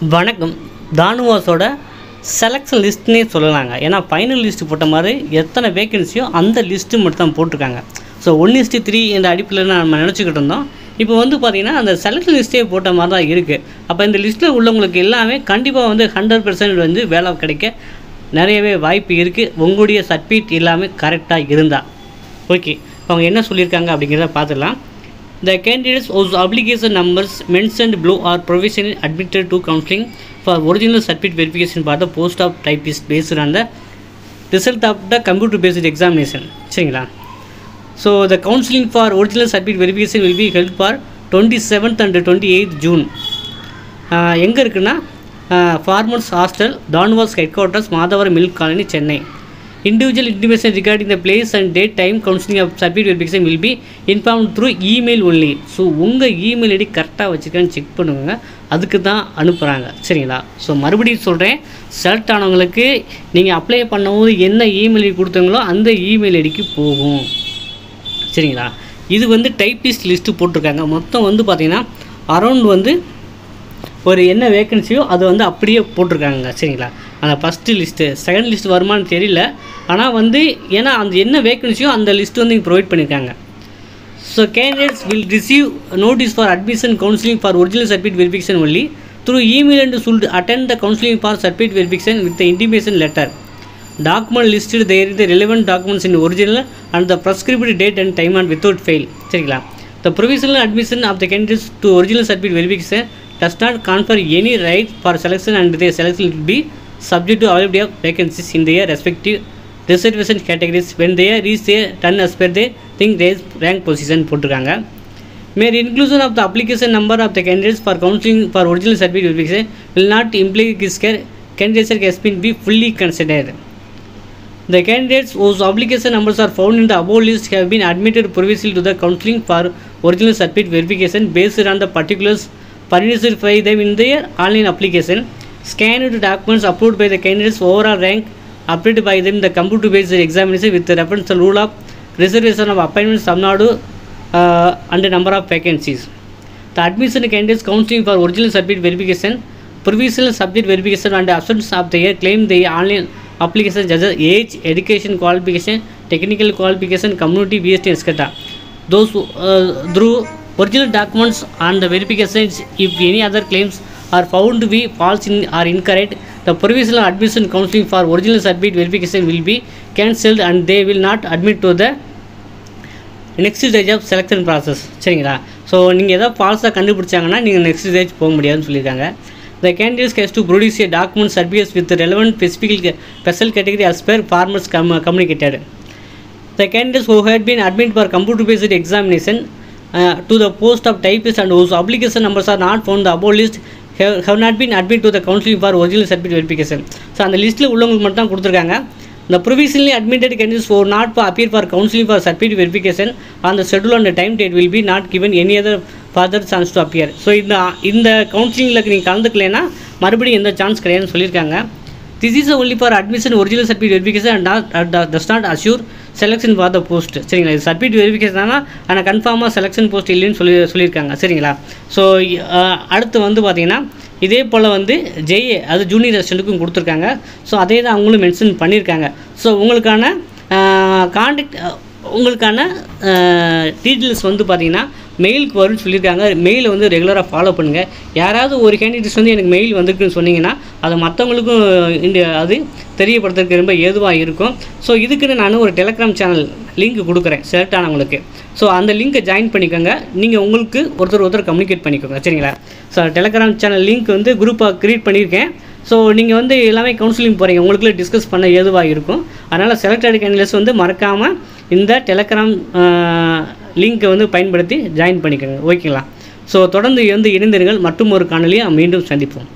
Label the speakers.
Speaker 1: வணக்கம் தானுவாஸோட செலெக்ஷன் லிஸ்ட்னே சொல்லலாங்க ஏன்னா ஃபைனல் லிஸ்ட் போட்ட மாதிரி எத்தனை வேகன்சியோ அந்த லிஸ்ட்டு மட்டும் தான் போட்டிருக்காங்க ஸோ ஒன் இஸ்டி த்ரீ என்ற அடிப்பில் நம்ம நினச்சிக்கிட்டு இருந்தோம் இப்போ வந்து பார்த்திங்கன்னா அந்த செலெக்ஷன் லிஸ்ட்டே போட்ட மாதிரி தான் இருக்குது அப்போ இந்த லிஸ்ட்டில் உள்ளவங்களுக்கு எல்லாமே கண்டிப்பாக வந்து ஹண்ட்ரட் பர்சன்ட் வந்து வேலை கிடைக்க நிறையவே வாய்ப்பு இருக்குது உங்களுடைய சர்டிஃபிகேட் எல்லாமே கரெக்டாக இருந்தால் ஓகே அவங்க என்ன சொல்லியிருக்காங்க அப்படிங்கிறத பார்த்துடலாம் The candidates whose application numbers mentioned below are provisionally admitted to counseling for original certificate verification by the post of typist based on the result of the computer based examination சரிங்களா so the counseling for original certificate verification will be held for 27th and 28th June எங்கே இருக்குன்னா farmers hostel TANUVAS headquarters Madhavaram milk colony Chennai individual intimation regarding the place and date time counselling of certificate verification will be inform through email only so உங்கள் email ID கரெக்டாக வச்சுருக்கான்னு check பண்ணுங்க அதுக்கு தான் அனுப்புகிறாங்க சரிங்களா ஸோ மறுபடியும் சொல்கிறேன் செலக்ட் ஆனவங்களுக்கு நீங்கள் அப்ளை பண்ணும்போது என்ன இமெயில் ஐடி கொடுத்தீங்களோ அந்த இமெயில் ஐடிக்கு போகும் சரிங்களா இது வந்து டைப்பிஸ்ட் லிஸ்ட்டு போட்டிருக்காங்க மொத்தம் வந்து பார்த்திங்கன்னா அரௌண்ட் வந்து ஒரு என்ன வேகன்சியோ அது வந்து அப்படியே போட்டிருக்காங்க சரிங்களா அந்த ஃபஸ்ட்டு லிஸ்ட்டு செகண்ட் லிஸ்ட் வருமானு தெரியல ஆனால் வந்து ஏன்னா அந்த என்ன வேகன்சியோ அந்த லிஸ்ட் வந்து இங்கே ப்ரொவைட் பண்ணியிருக்காங்க so candidates will receive notice for admission counselling for original certificate verification only through email and should attend the counselling for certificate verification with intimation letter document listed there the relevant documents in original and the prescribed date and time and without fail சரிங்களா the provisional admission of the candidates to original certificate verification does not confer any right for selection and their selection will be subject to availability of vacancies in their respective reservation categories when they reach their turn as per their thing raise rank position போட்டிருக்காங்க Mere inclusion of the application number of the candidates for counseling for original certificate verification will not imply this ca- candidature has been be fully considered. The candidates whose application numbers are found in the above list have been admitted previously to the counseling for original certificate verification based on the particulars furnished by them in their online application. Scanned documents approved by the candidates overall rank approved by them the computer based examination with the reference to the rule of reservation of appointments Tamil Nadu uh, and the number of vacancies. The admission candidates counseling for original certificate verification, provisional subject verification and absence of their claim the online application such as age, education qualification, technical qualification, community VST etc. Those who, uh, through original documents and the verifications if any other claims are found to be false in, or incorrect, the provisional admission counseling for original certificate verification will be cancelled and they will not admit to the next stage of selection process சரிங்களா so நீங்கள் எதாவது ஃபால்ஸாக கண்டுபிடிச்சாங்கன்னா நீங்கள் next stage போக முடியாதுன்னு சொல்லியிருக்காங்க the candidates has to produce a document certificates with relevant specific special category as per farmers com communicated The candidates who had been admitted for computer-based examination uh, to the post of typist and whose application numbers are not found in the above list have, have not been admitted to the counseling for original certificate verification. So அந்த லிஸ்ட்டில் உள்ளவங்களுக்கு மட்டும் தான் கொடுத்துருக்காங்க The provisionally admitted candidates who not for appear for counseling for certificate verification on the schedule and the time date will be not given any other further chance to appear. So இந்த இந்த கவுன்சிலிங்கில் நீங்கள் கலந்துக்கலைன்னா மறுபடியும் எந்த chance கிடையாதுன்னு சொல்லியிருக்காங்க this is only for admission original certificate verification and not does not assure selection for the post சரிங்களா இது சர்டிஃபிகேட் வெரிஃபிகேஷன் ஆனால் ஆனால் கன்ஃபார்மாக செலெக்ஷன் போஸ்ட் இல்லைன்னு சொல்லி சொல்லியிருக்காங்க சரிங்களா ஸோ அடுத்து வந்து பார்த்தீங்கன்னா இதே போல் வந்து ஜெஏ அது ஜூனியர் அசிஸ்டண்ட்டுக்கும் கொடுத்துருக்காங்க ஸோ அதே தான் அவங்களும் மென்ஷன் பண்ணியிருக்காங்க ஸோ உங்களுக்கான காண்டாக்ட் உங்களுக்கான டீட்டெயில்ஸ் வந்து பார்த்தீங்கன்னா மெயிலுக்கு வரும்னு சொல்லியிருக்காங்க மெயிலை வந்து ரெகுலராக ஃபாலோ பண்ணுங்கள் யாராவது ஒரு கேண்டிடேட்ஸ் வந்து எனக்கு மெயில் வந்திருக்குன்னு சொன்னீங்கன்னா அதை மற்றவங்களுக்கும் இந்த அது தெரியப்படுத்துறதுக்கு ரொம்ப ஏதுவாக இருக்கும் ஸோ இதுக்குன்னு நான் ஒரு டெலகிராம் சேனல் லிங்க் கொடுக்குறேன் செலக்ட் ஆனவங்களுக்கு ஸோ அந்த லிங்க்கை ஜாயின் பண்ணிக்கோங்க நீங்கள் உங்களுக்கு ஒருத்தர் ஒருத்தர் கம்யூனிகேட் பண்ணிக்கோங்க சரிங்களா ஸோ டெலகிராம் சேனல் லிங்க் வந்து குரூப்பாக க்ரியேட் பண்ணியிருக்கேன் ஸோ நீங்கள் வந்து எல்லாமே கவுன்சிலிங் போகிறீங்க உங்களுக்குள்ளே டிஸ்கஸ் பண்ண ஏதுவாக இருக்கும் அதனால் செலக்டட் கேண்டிடேட்ஸ் வந்து மறக்காமல் இந்த டெலகிராம் லிங்க்கை வந்து பயன்படுத்தி ஜாயின் பண்ணிக்கோங்க ஓகேங்களா ஸோ தொடர்ந்து வந்து இணைந்திருங்கள் மற்றும் ஒரு காணொலியை மீண்டும் சந்திப்போம்